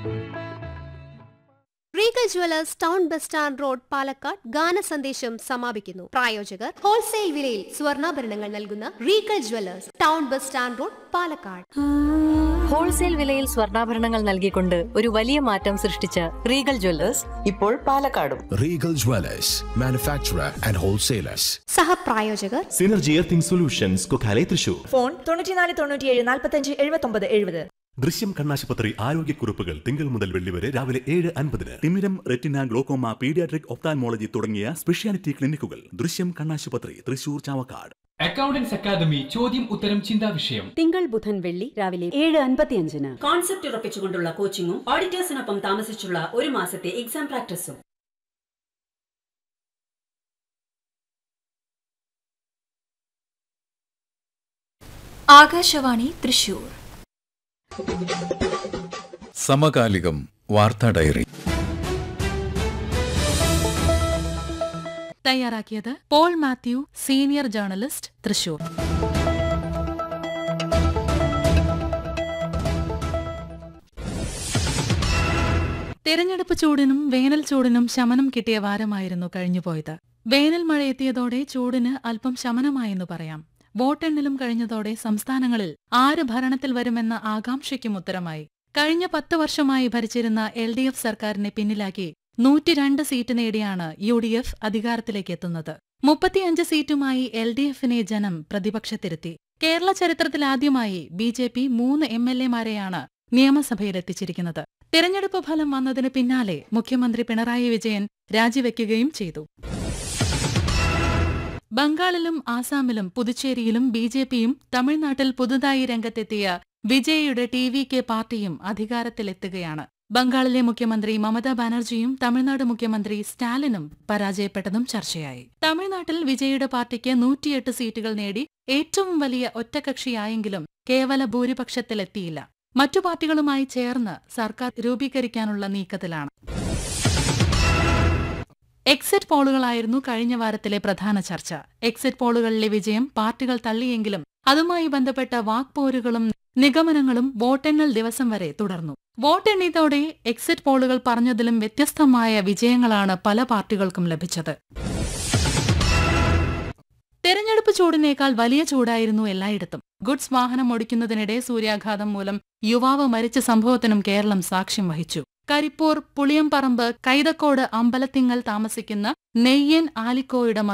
Regal jewellers town bus stand road Palakkad ഗാന സന്ദേശം സമാപിക്കുന്നു പ്രായോജകർ ഹോൾസെയിൽ വിലയിൽ സ്വർണ്ണാഭരണങ്ങൾ നൽകുന്ന Regal jewellers town bus stand road Palakkad wholesale വിലയിൽ സ്വർണ്ണാഭരണങ്ങൾ നൽകിക്കൊണ്ട് ഒരു വലിയ മാറ്റം സൃഷ്ടിച്ച റീഗൽ ജ്വല്ലേഴ്സ് ഇപ്പോൾ പാലക്കാടും Regal Dwellers, manufacturer and wholesalers. സഹപ്രായോജകർ Synergy earthing solutions Kokkale Thrissur phone തൊണ്ണൂറ്റിനാല് തൊണ്ണൂറ്റിയേഴ് നാൽപ്പത്തഞ്ച് എഴുപത്തൊമ്പത് എഴുപത് ദൃശ്യം കണ്ണാശുപത്രി ആരോഗ്യക്കുറിപ്പുകൾ തിങ്കൾ മുതൽ വെള്ളി വരെ രാവിലെ ഏഴ് അൻപതിന് തിമിരം റെറ്റിന ഗ്ലോക്കോമ പീഡിയാട്രിക് ഒപ്താൻമോളജി തുടങ്ങിയ സ്പെഷ്യാലിറ്റി ക്ലിനിക്കുകൾ ദൃശ്യം കണ്ണാശുപത്രി തൃശൂർ ചാവക്കാട് അക്കൗണ്ടൻസ് അക്കാദമി ചോദ്യം ഉത്തരം ചിന്താ വിഷയം തിങ്കൾ ബുധൻ വെള്ളി രാവിലെ ഏഴ് അൻപത്തിയഞ്ചിന് കോൺസെപ്റ്റ് ഉറപ്പിച്ചുകൊണ്ടുള്ള കോച്ചിങ്ങും ഓഡിറ്റേഴ്സിനൊപ്പം താമസിച്ചുള്ള ഒരു മാസത്തെ എക്സാം പ്രാക്ടീസും ആകാശവാണി തൃശൂർ സമകാലികം വാർത്താ ഡയറി തയ്യാറാക്കിയത് പോൾ മാത്യു സീനിയർ ജേർണലിസ്റ്റ് തൃശൂർ തെരഞ്ഞെടുപ്പ് ചൂടിനും വേനൽ ചൂടിനും ശമനം കിട്ടിയ വാരമായിരുന്നു കഴിഞ്ഞുപോയത് വേനൽ മഴ എത്തിയതോടെ ചൂടിന് അല്പം ശമനമായെന്നു പറയാം വോട്ടെണ്ണലും കഴിഞ്ഞതോടെ സംസ്ഥാനങ്ങളിൽ ആര് ഭരണത്തിൽ വരുമെന്ന ആകാംക്ഷയ്ക്കും ഉത്തരമായി കഴിഞ്ഞ പത്ത് വർഷമായി ഭരിച്ചിരുന്ന എൽ ഡി എഫ് സർക്കാരിനെ പിന്നിലാക്കി നൂറ്റിരണ്ട് സീറ്റ് നേടിയാണ് യു ഡി എഫ് അധികാരത്തിലേക്ക് എത്തുന്നത് മുപ്പത്തിയഞ്ച് സീറ്റുമായി എൽ ഡി എഫിനെ ജനം പ്രതിപക്ഷത്തിരുത്തി കേരള ചരിത്രത്തിലാദ്യമായി ബി ജെ പി മൂന്ന് എം എൽ എമാരെയാണ് നിയമസഭയിലെത്തിച്ചിരിക്കുന്നത് തിരഞ്ഞെടുപ്പ് ഫലം വന്നതിന് പിന്നാലെ മുഖ്യമന്ത്രി പിണറായി വിജയൻ രാജിവെക്കുകയും ചെയ്തു ബംഗാളിലും ആസാമിലും പുതുച്ചേരിയിലും ബി ജെ പിയും തമിഴ്നാട്ടിൽ പുതുതായി രംഗത്തെത്തിയ വിജയയുടെ ടി വി കെ പാർട്ടിയും അധികാരത്തിലെത്തുകയാണ് ബംഗാളിലെ മുഖ്യമന്ത്രി മമതാ ബാനർജിയും തമിഴ്നാട് മുഖ്യമന്ത്രി സ്റ്റാലിനും പരാജയപ്പെട്ടതും ചർച്ചയായി തമിഴ്നാട്ടിൽ വിജയയുടെ പാർട്ടിക്ക് നൂറ്റിയെട്ട് സീറ്റുകൾ നേടി ഏറ്റവും വലിയ ഒറ്റകക്ഷിയായെങ്കിലും കേവല ഭൂരിപക്ഷത്തിലെത്തിയില്ല മറ്റു പാർട്ടികളുമായി ചേർന്ന് സർക്കാർ രൂപീകരിക്കാനുള്ള നീക്കത്തിലാണ് എക്സിറ്റ് പോളുകളായിരുന്നു കഴിഞ്ഞ വാരത്തിലെ പ്രധാന ചർച്ച എക്സിറ്റ് പോളുകളിലെ വിജയം പാർട്ടികൾ തള്ളിയെങ്കിലും അതുമായി ബന്ധപ്പെട്ട വാക്പോരുകളും നിഗമനങ്ങളും വോട്ടെണ്ണൽ ദിവസം വരെ തുടർന്നു വോട്ടെണ്ണിയതോടെ എക്സിറ്റ് പോളുകൾ പറഞ്ഞതിലും വ്യത്യസ്തമായ വിജയങ്ങളാണ് പല പാർട്ടികൾക്കും ലഭിച്ചത് തെരഞ്ഞെടുപ്പ് ചൂടിനേക്കാൾ വലിയ ചൂടായിരുന്നു എല്ലായിടത്തും ഗുഡ്സ് വാഹനം ഓടിക്കുന്നതിനിടെ സൂര്യാഘാതം മൂലം യുവാവ് മരിച്ച സംഭവത്തിനും കേരളം സാക്ഷ്യം വഹിച്ചു കരിപ്പൂർ പുളിയംപറമ്പ് കൈതക്കോട് അമ്പലത്തിങ്ങൽ താമസിക്കുന്ന നെയ്യൻ ആലിക്കോയുടെ